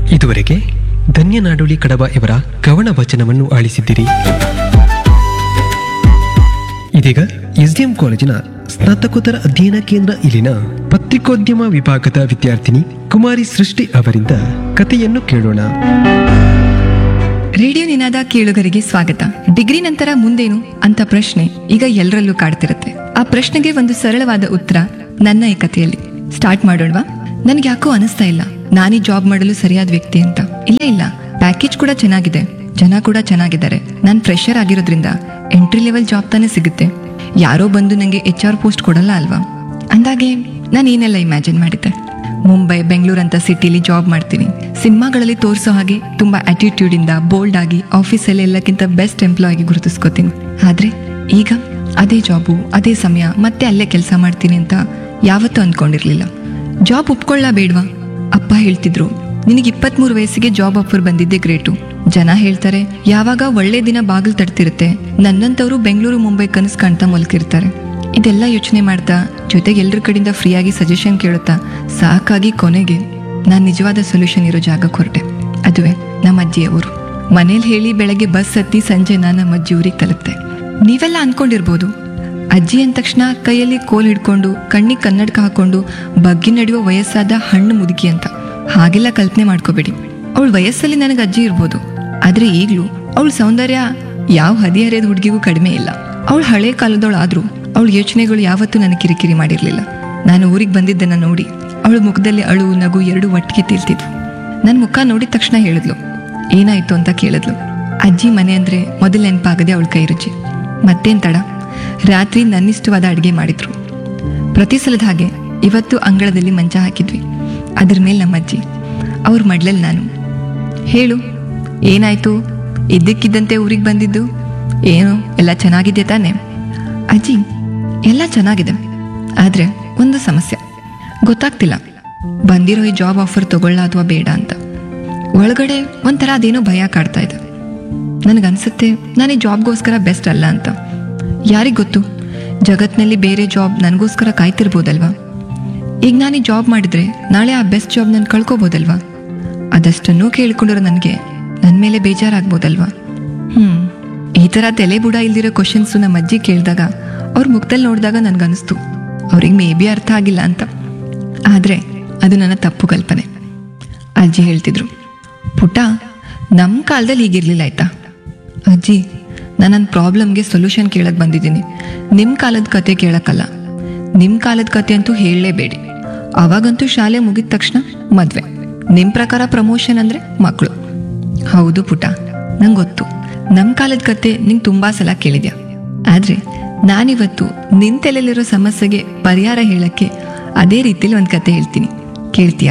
ಇದುವರೆಗೆ ಧನ್ಯನಾಡುಳಿ ಕಡಬ ಇವರ ಕವನ ವಚನವನ್ನು ಆಲಿಸಿದ್ದೀರಿ ಇದೀಗ ಎಸ್ಡಿಎಂ ಕಾಲೇಜಿನ ಸ್ನಾತಕೋತ್ತರ ಅಧ್ಯಯನ ಕೇಂದ್ರ ಇಲ್ಲಿನ ಪತ್ರಿಕೋದ್ಯಮ ವಿಭಾಗದ ವಿದ್ಯಾರ್ಥಿನಿ ಕುಮಾರಿ ಸೃಷ್ಟಿ ಅವರಿಂದ ಕಥೆಯನ್ನು ಕೇಳೋಣ ರೇಡಿಯೋ ನಿನಾದ ಕೇಳುಗರಿಗೆ ಸ್ವಾಗತ ಡಿಗ್ರಿ ನಂತರ ಮುಂದೇನು ಅಂತ ಪ್ರಶ್ನೆ ಈಗ ಎಲ್ಲರಲ್ಲೂ ಕಾಡ್ತಿರುತ್ತೆ ಆ ಪ್ರಶ್ನೆಗೆ ಒಂದು ಸರಳವಾದ ಉತ್ತರ ನನ್ನ ಈ ಕಥೆಯಲ್ಲಿ ಸ್ಟಾರ್ಟ್ ಮಾಡೋಣವಾ ನನ್ಗೆ ಯಾಕೋ ಅನಿಸ್ತಾ ಇಲ್ಲ ನಾನೇ ಜಾಬ್ ಮಾಡಲು ಸರಿಯಾದ ವ್ಯಕ್ತಿ ಅಂತ ಇಲ್ಲ ಇಲ್ಲ ಪ್ಯಾಕೇಜ್ ಕೂಡ ಚೆನ್ನಾಗಿದೆ ಜನ ಕೂಡ ಚೆನ್ನಾಗಿದ್ದಾರೆ ನಾನು ಫ್ರೆಶರ್ ಆಗಿರೋದ್ರಿಂದ ಎಂಟ್ರಿ ಲೆವೆಲ್ ಜಾಬ್ ತಾನೇ ಸಿಗುತ್ತೆ ಯಾರೋ ಬಂದು ನಂಗೆ ಎಚ್ ಆರ್ ಪೋಸ್ಟ್ ಕೊಡಲ್ಲ ಅಲ್ವಾ ಅಂದಾಗೆ ನಾನು ಏನೆಲ್ಲ ಇಮ್ಯಾಜಿನ್ ಮಾಡಿದ್ದೆ ಮುಂಬೈ ಬೆಂಗಳೂರು ಅಂತ ಸಿಟಿಲಿ ಜಾಬ್ ಮಾಡ್ತೀನಿ ಸಿನಿಮಾಗಳಲ್ಲಿ ತೋರಿಸೋ ಹಾಗೆ ತುಂಬಾ ಆಟಿಟ್ಯೂಡ್ ಇಂದ ಬೋಲ್ಡ್ ಆಗಿ ಆಫೀಸಲ್ಲಿ ಎಲ್ಲಕ್ಕಿಂತ ಬೆಸ್ಟ್ ಎಂಪ್ಲಾಯ್ ಆಗಿ ಗುರುತಿಸ್ಕೋತೀನಿ ಆದ್ರೆ ಈಗ ಅದೇ ಜಾಬು ಅದೇ ಸಮಯ ಮತ್ತೆ ಅಲ್ಲೇ ಕೆಲಸ ಮಾಡ್ತೀನಿ ಅಂತ ಯಾವತ್ತೂ ಅಂದ್ಕೊಂಡಿರ್ಲಿಲ್ಲ ಜಾಬ್ ಒಪ್ಕೊಳ್ಳ ಬೇಡ್ವಾ ಅಪ್ಪ ಹೇಳ್ತಿದ್ರು ನಿನಗೆ ಇಪ್ಪತ್ಮೂರು ವಯಸ್ಸಿಗೆ ಜಾಬ್ ಆಫರ್ ಬಂದಿದ್ದೆ ಗ್ರೇಟು ಜನ ಹೇಳ್ತಾರೆ ಯಾವಾಗ ಒಳ್ಳೆ ದಿನ ಬಾಗಿಲು ತಡ್ತಿರುತ್ತೆ ನನ್ನಂತವ್ರು ಬೆಂಗಳೂರು ಮುಂಬೈ ಕನಸು ಕಾಣ್ತಾ ಮಲ್ಕಿರ್ತಾರೆ ಇದೆಲ್ಲ ಯೋಚನೆ ಮಾಡ್ತಾ ಜೊತೆಗೆ ಎಲ್ರ ಕಡೆಯಿಂದ ಫ್ರೀಯಾಗಿ ಸಜೆಷನ್ ಕೇಳುತ್ತಾ ಸಾಕಾಗಿ ಕೊನೆಗೆ ನಾನು ನಿಜವಾದ ಸೊಲ್ಯೂಷನ್ ಇರೋ ಜಾಗಕ್ಕೆ ಹೊರಟೆ ಅದುವೇ ನಮ್ಮ ಅಜ್ಜಿಯವರು ಮನೇಲಿ ಹೇಳಿ ಬೆಳಗ್ಗೆ ಬಸ್ ಹತ್ತಿ ಸಂಜೆ ನಾನು ನಮ್ಮ ಅಜ್ಜಿ ಊರಿಗೆ ತಲುಪ್ತೆ ನೀವೆಲ್ಲ ಅನ್ಕೊಂಡಿರ್ಬೋದು ಅಜ್ಜಿ ಅಂದ ತಕ್ಷಣ ಕೈಯಲ್ಲಿ ಕೋಲ್ ಹಿಡ್ಕೊಂಡು ಕಣ್ಣಿಗೆ ಕನ್ನಡಕ ಹಾಕೊಂಡು ಬಗ್ಗಿ ನಡೆಯುವ ವಯಸ್ಸಾದ ಹಣ್ಣು ಮುದುಕಿ ಅಂತ ಹಾಗೆಲ್ಲ ಕಲ್ಪನೆ ಮಾಡ್ಕೋಬೇಡಿ ಅವಳ ವಯಸ್ಸಲ್ಲಿ ನನಗೆ ಅಜ್ಜಿ ಇರ್ಬೋದು ಆದ್ರೆ ಈಗಲೂ ಅವಳ ಸೌಂದರ್ಯ ಯಾವ ಹದಿಹರೆಯದ ಹುಡುಗಿಗೂ ಕಡಿಮೆ ಇಲ್ಲ ಅವಳು ಹಳೆ ಕಾಲದವಳು ಆದ್ರೂ ಅವಳ ಯೋಚನೆಗಳು ಯಾವತ್ತೂ ನನಗೆ ಕಿರಿಕಿರಿ ಮಾಡಿರ್ಲಿಲ್ಲ ನಾನು ಊರಿಗೆ ಬಂದಿದ್ದನ್ನ ನೋಡಿ ಅವಳ ಮುಖದಲ್ಲಿ ಅಳು ನಗು ಎರಡು ಒಟ್ಟಿಗೆ ತಿಳ್ತಿದ್ವು ನನ್ನ ಮುಖ ನೋಡಿದ ತಕ್ಷಣ ಹೇಳಿದ್ಲು ಏನಾಯ್ತು ಅಂತ ಕೇಳಿದ್ಲು ಅಜ್ಜಿ ಮನೆ ಅಂದ್ರೆ ಮೊದಲು ನೆನಪಾಗದೆ ಅವಳ ಕೈ ರುಚಿ ಮತ್ತೇನ್ ತಡ ರಾತ್ರಿ ನನ್ನಿಷ್ಟವಾದ ಅಡುಗೆ ಮಾಡಿದ್ರು ಪ್ರತಿ ಸಲದ ಹಾಗೆ ಇವತ್ತು ಅಂಗಳದಲ್ಲಿ ಮಂಚ ಹಾಕಿದ್ವಿ ಅದ್ರ ಮೇಲೆ ನಮ್ಮ ಅಜ್ಜಿ ಅವ್ರ ಮಡ್ಲಲ್ಲಿ ನಾನು ಹೇಳು ಏನಾಯ್ತು ಇದ್ದಕ್ಕಿದ್ದಂತೆ ಊರಿಗೆ ಬಂದಿದ್ದು ಏನು ಎಲ್ಲ ಚೆನ್ನಾಗಿದೆ ತಾನೆ ಅಜ್ಜಿ ಎಲ್ಲ ಚೆನ್ನಾಗಿದೆ ಆದ್ರೆ ಒಂದು ಸಮಸ್ಯೆ ಗೊತ್ತಾಗ್ತಿಲ್ಲ ಬಂದಿರೋ ಈ ಜಾಬ್ ಆಫರ್ ತಗೊಳ್ಳ ಅಥವಾ ಬೇಡ ಅಂತ ಒಳಗಡೆ ಒಂಥರ ಅದೇನೋ ಭಯ ಕಾಡ್ತಾ ಇದೆ ನನಗನ್ಸುತ್ತೆ ನಾನು ಈ ಜಾಬ್ಗೋಸ್ಕರ ಬೆಸ್ಟ್ ಅಲ್ಲ ಅಂತ ಯಾರಿಗ್ ಗೊತ್ತು ಜಗತ್ನಲ್ಲಿ ಬೇರೆ ಜಾಬ್ ನನಗೋಸ್ಕರ ಕಾಯ್ತಿರ್ಬೋದಲ್ವಾ ಈಗ ನಾನು ಈ ಜಾಬ್ ಮಾಡಿದ್ರೆ ನಾಳೆ ಆ ಬೆಸ್ಟ್ ಜಾಬ್ ನಾನು ಕಳ್ಕೊಬೋದಲ್ವಾ ಅದಷ್ಟನ್ನೂ ಕೇಳ್ಕೊಂಡಿರೋ ನನಗೆ ನನ್ನ ಮೇಲೆ ಬೇಜಾರಾಗ್ಬೋದಲ್ವಾ ಹ್ಮ್ ಈ ಥರ ತಲೆ ಬುಡ ಇಲ್ದಿರೋ ಕ್ವಶನ್ಸು ನಮ್ಮ ಅಜ್ಜಿ ಕೇಳಿದಾಗ ಅವ್ರ ಮುಖದಲ್ಲಿ ನೋಡಿದಾಗ ನನಗನ್ನಿಸ್ತು ಅವ್ರಿಗೆ ಮೇ ಬಿ ಅರ್ಥ ಆಗಿಲ್ಲ ಅಂತ ಆದರೆ ಅದು ನನ್ನ ತಪ್ಪು ಕಲ್ಪನೆ ಅಜ್ಜಿ ಹೇಳ್ತಿದ್ರು ಪುಟ್ಟ ನಮ್ಮ ಕಾಲದಲ್ಲಿ ಹೀಗಿರ್ಲಿಲ್ಲ ಆಯ್ತಾ ಅಜ್ಜಿ ನಾನು ನನ್ನ ಪ್ರಾಬ್ಲಮ್ಗೆ ಸೊಲ್ಯೂಷನ್ ಕೇಳಕ್ ಬಂದಿದ್ದೀನಿ ನಿಮ್ಮ ಕಾಲದ ಕತೆ ಕೇಳಕ್ಕಲ್ಲ ನಿಮ್ಮ ಕಾಲದ ಕತೆ ಅಂತೂ ಹೇಳಲೇಬೇಡಿ ಅವಾಗಂತೂ ಶಾಲೆ ಮುಗಿದ ತಕ್ಷಣ ಮದ್ವೆ ನಿಮ್ಮ ಪ್ರಕಾರ ಪ್ರಮೋಷನ್ ಅಂದ್ರೆ ಮಕ್ಕಳು ಹೌದು ಪುಟ ನಂಗೆ ಗೊತ್ತು ನಮ್ಮ ಕಾಲದ ಕತೆ ನಿಂಗೆ ತುಂಬಾ ಸಲ ಕೇಳಿದ್ಯಾ ಆದ್ರೆ ನಾನಿವತ್ತು ನಿನ್ ತಲೆಯಲ್ಲಿರೋ ಸಮಸ್ಯೆಗೆ ಪರಿಹಾರ ಹೇಳಕ್ಕೆ ಅದೇ ರೀತಿಲಿ ಒಂದು ಕತೆ ಹೇಳ್ತೀನಿ ಕೇಳ್ತೀಯಾ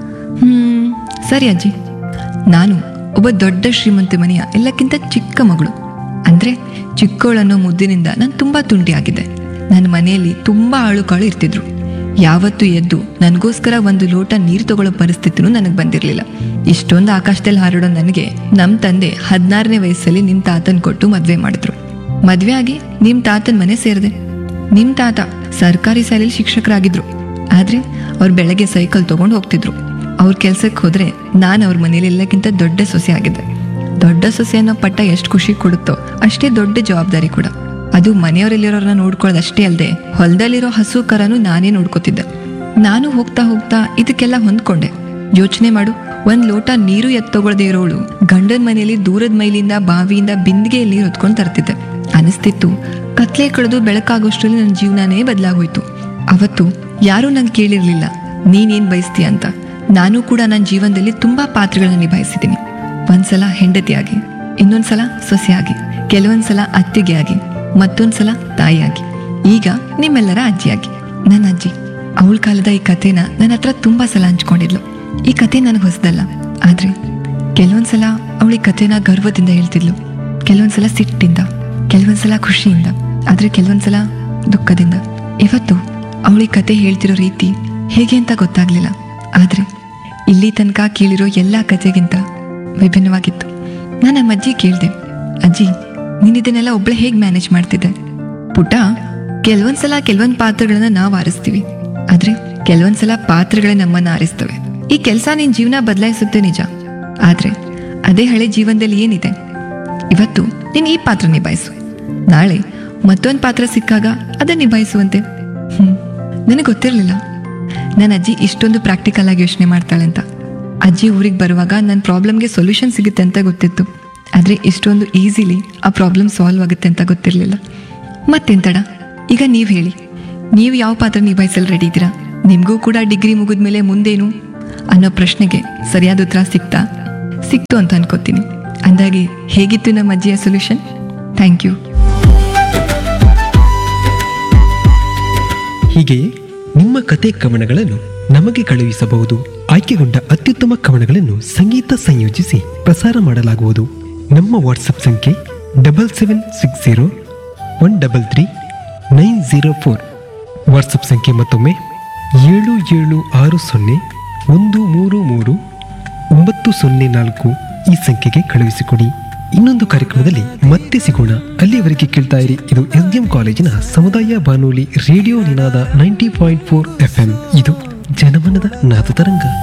ಹ್ಮ್ ಸರಿ ಅಜ್ಜಿ ನಾನು ಒಬ್ಬ ದೊಡ್ಡ ಶ್ರೀಮಂತ ಮನೆಯ ಎಲ್ಲಕ್ಕಿಂತ ಚಿಕ್ಕ ಮಗಳು ಅಂದ್ರೆ ಚಿಕ್ಕವಳನ್ನೋ ಮುದ್ದಿನಿಂದ ನಾನು ತುಂಬಾ ತುಂಟಿಯಾಗಿದ್ದೆ ನನ್ನ ಮನೆಯಲ್ಲಿ ತುಂಬಾ ಆಳುಕಾಳು ಇರ್ತಿದ್ರು ಯಾವತ್ತೂ ಎದ್ದು ನನಗೋಸ್ಕರ ಒಂದು ಲೋಟ ನೀರು ತಗೊಳ್ಳೋ ಪರಿಸ್ಥಿತಿನೂ ನನಗೆ ಬಂದಿರಲಿಲ್ಲ ಇಷ್ಟೊಂದು ಆಕಾಶದಲ್ಲಿ ಹಾರಾಡೋ ನನಗೆ ನಮ್ಮ ತಂದೆ ಹದಿನಾರನೇ ವಯಸ್ಸಲ್ಲಿ ನಿಮ್ಮ ತಾತನ್ ಕೊಟ್ಟು ಮದ್ವೆ ಮಾಡಿದ್ರು ಮದ್ವೆ ಆಗಿ ನಿಮ್ಮ ತಾತನ ಮನೆ ಸೇರಿದೆ ನಿಮ್ಮ ತಾತ ಸರ್ಕಾರಿ ಶಾಲೆಯಲ್ಲಿ ಶಿಕ್ಷಕರಾಗಿದ್ರು ಆದ್ರೆ ಅವ್ರು ಬೆಳಗ್ಗೆ ಸೈಕಲ್ ತಗೊಂಡು ಹೋಗ್ತಿದ್ರು ಅವ್ರ ಕೆಲ್ಸಕ್ಕೆ ಹೋದ್ರೆ ನಾನು ಅವ್ರ ಮನೇಲಿ ಎಲ್ಲಕ್ಕಿಂತ ದೊಡ್ಡ ಸೊಸೆ ಆಗಿದ್ದೆ ದೊಡ್ಡ ಸೊಸೆ ಅನ್ನೋ ಪಟ್ಟ ಎಷ್ಟು ಖುಷಿ ಕೊಡುತ್ತೋ ಅಷ್ಟೇ ದೊಡ್ಡ ಜವಾಬ್ದಾರಿ ಕೂಡ ಅದು ಮನೆಯವರಲ್ಲಿರೋರನ್ನ ನೋಡ್ಕೊಳ್ಳೋದು ಅಷ್ಟೇ ಅಲ್ಲದೆ ಹೊಲದಲ್ಲಿರೋ ಹಸು ಕರನು ನಾನೇ ನೋಡ್ಕೋತಿದ್ದೆ ನಾನು ಹೋಗ್ತಾ ಹೋಗ್ತಾ ಇದಕ್ಕೆಲ್ಲ ಹೊಂದ್ಕೊಂಡೆ ಯೋಚನೆ ಮಾಡು ಒಂದ್ ಲೋಟ ನೀರು ಎತ್ತಗೊಳ್ದೇ ಇರೋಳು ಗಂಡನ ಮನೆಯಲ್ಲಿ ದೂರದ ಮೈಲಿಂದ ಬಾವಿಯಿಂದ ಬಿಂದಿಗೆಯಲ್ಲಿ ನೀರು ಹೊತ್ಕೊಂಡು ತರ್ತಿದ್ದೆ ಅನಿಸ್ತಿತ್ತು ಕತ್ಲೆ ಕಳೆದು ಬೆಳಕಾಗೋಷ್ಟ್ರಲ್ಲಿ ನನ್ನ ಜೀವನನೇ ಬದಲಾಗೋಯ್ತು ಅವತ್ತು ಯಾರೂ ನಂಗೆ ಕೇಳಿರ್ಲಿಲ್ಲ ನೀನೇನ್ ಬಯಸ್ತೀಯ ಅಂತ ನಾನು ಕೂಡ ನನ್ನ ಜೀವನದಲ್ಲಿ ತುಂಬಾ ಪಾತ್ರಗಳನ್ನ ನಿಭಾಯಿಸಿದ್ದೀನಿ ಒಂದ್ಸಲ ಹೆಂಡತಿಯಾಗಿ ಇನ್ನೊಂದ್ಸಲ ಸೊಸೆಯಾಗಿ ಕೆಲವೊಂದ್ಸಲ ಅತ್ತಿಗೆ ಆಗಿ ಮತ್ತೊಂದ್ಸಲ ತಾಯಿಯಾಗಿ ಈಗ ನಿಮ್ಮೆಲ್ಲರ ಅಜ್ಜಿಯಾಗಿ ನನ್ನ ಅಜ್ಜಿ ಅವಳ ಕಾಲದ ಈ ಕಥೆನ ನನ್ನ ಹತ್ರ ತುಂಬಾ ಸಲ ಹಂಚ್ಕೊಂಡಿದ್ಲು ಈ ಕತೆ ನನಗೆ ಹೊಸದಲ್ಲ ಆದ್ರೆ ಕೆಲವೊಂದ್ಸಲ ಅವಳ ಈ ಕಥೆನ ಗರ್ವದಿಂದ ಹೇಳ್ತಿದ್ಲು ಕೆಲವೊಂದ್ಸಲ ಸಿಟ್ಟಿಂದ ಕೆಲವೊಂದ್ಸಲ ಖುಷಿಯಿಂದ ಆದ್ರೆ ಕೆಲವೊಂದ್ಸಲ ದುಃಖದಿಂದ ಇವತ್ತು ಅವಳ ಈ ಕತೆ ಹೇಳ್ತಿರೋ ರೀತಿ ಹೇಗೆ ಅಂತ ಗೊತ್ತಾಗ್ಲಿಲ್ಲ ಆದ್ರೆ ಇಲ್ಲಿ ತನಕ ಕೇಳಿರೋ ಎಲ್ಲಾ ಕಥೆಗಿಂತ ವಿಭಿನ್ನವಾಗಿತ್ತು ನಾನು ನಮ್ಮ ಅಜ್ಜಿ ಕೇಳಿದೆ ಅಜ್ಜಿ ನೀನ್ ಇದನ್ನೆಲ್ಲ ಒಬ್ಳೆ ಹೇಗ್ ಮ್ಯಾನೇಜ್ ಮಾಡ್ತಿದ್ದೆ ಪುಟ ಕೆಲವೊಂದ್ಸಲ ಕೆಲವೊಂದ್ ಪಾತ್ರಗಳನ್ನ ನಾವು ಆರಿಸ್ತೀವಿ ಆದ್ರೆ ಕೆಲವೊಂದ್ಸಲ ಪಾತ್ರಗಳೇ ನಮ್ಮನ್ನ ಆರಿಸ್ತವೆ ಈ ಕೆಲಸ ನಿನ್ ಜೀವನ ಬದಲಾಯಿಸುತ್ತೆ ನಿಜ ಆದ್ರೆ ಅದೇ ಹಳೆ ಜೀವನದಲ್ಲಿ ಏನಿದೆ ಇವತ್ತು ನೀನು ಈ ಪಾತ್ರ ನಿಭಾಯಿಸು ನಾಳೆ ಮತ್ತೊಂದು ಪಾತ್ರ ಸಿಕ್ಕಾಗ ಅದನ್ನ ನಿಭಾಯಿಸುವಂತೆ ಹ್ಮ್ ನನಗೆ ಗೊತ್ತಿರಲಿಲ್ಲ ನನ್ನ ಅಜ್ಜಿ ಇಷ್ಟೊಂದು ಪ್ರಾಕ್ಟಿಕಲ್ ಆಗಿ ಯೋಚನೆ ಮಾಡ್ತಾಳೆ ಅಂತ ಅಜ್ಜಿ ಊರಿಗೆ ಬರುವಾಗ ನನ್ನ ಪ್ರಾಬ್ಲಮ್ಗೆ ಸೊಲ್ಯೂಷನ್ ಸಿಗುತ್ತೆ ಅಂತ ಗೊತ್ತಿತ್ತು ಆದರೆ ಇಷ್ಟೊಂದು ಈಸಿಲಿ ಆ ಪ್ರಾಬ್ಲಮ್ ಸಾಲ್ವ್ ಆಗುತ್ತೆ ಅಂತ ಗೊತ್ತಿರಲಿಲ್ಲ ಮತ್ತೆಂತಡ ಈಗ ನೀವು ಹೇಳಿ ನೀವು ಯಾವ ಪಾತ್ರ ನಿಭಾಯಿಸಲು ರೆಡಿ ಇದ್ದೀರಾ ನಿಮಗೂ ಕೂಡ ಡಿಗ್ರಿ ಮುಗಿದ್ಮೇಲೆ ಮುಂದೇನು ಅನ್ನೋ ಪ್ರಶ್ನೆಗೆ ಸರಿಯಾದ ಉತ್ತರ ಸಿಕ್ತಾ ಸಿಕ್ತು ಅಂತ ಅನ್ಕೋತೀನಿ ಅಂದಾಗೆ ಹೇಗಿತ್ತು ನಮ್ಮ ಅಜ್ಜಿಯ ಸೊಲ್ಯೂಷನ್ ಥ್ಯಾಂಕ್ ಯು ಹೀಗೆಯೇ ನಿಮ್ಮ ಕತೆ ಕವನಗಳನ್ನು ನಮಗೆ ಕಳುಹಿಸಬಹುದು ಆಯ್ಕೆಗೊಂಡ ಅತ್ಯುತ್ತಮ ಕವನಗಳನ್ನು ಸಂಗೀತ ಸಂಯೋಜಿಸಿ ಪ್ರಸಾರ ಮಾಡಲಾಗುವುದು ನಮ್ಮ ವಾಟ್ಸಪ್ ಸಂಖ್ಯೆ double seven six zero one double three nine zero four WhatsApp ಸಂಖ್ಯೆ ಮತ್ತೊಮ್ಮೆ ಏಳು ಏಳು ಆರು ಸೊನ್ನೆ ಒಂದು ಮೂರು ಮೂರು ಒಂಬತ್ತು ಸೊನ್ನೆ ನಾಲ್ಕು ಈ ಸಂಖ್ಯೆಗೆ ಕಳುಹಿಸಿಕೊಡಿ ಇನ್ನೊಂದು ಕಾರ್ಯಕ್ರಮದಲ್ಲಿ ಮತ್ತೆ ಸಿಗೋಣ ಅಲ್ಲಿಯವರೆಗೆ ಕೇಳ್ತಾ ಇರಿ ಇದು ಎಸ್ ಡಿ ಎಂ ಕಾಲೇಜಿನ ಸಮುದಾಯ ಬಾನುಲಿ radio Ninada ninety point four F M ಇದು ಜನಮನದ ನಾದ ತರಂಗ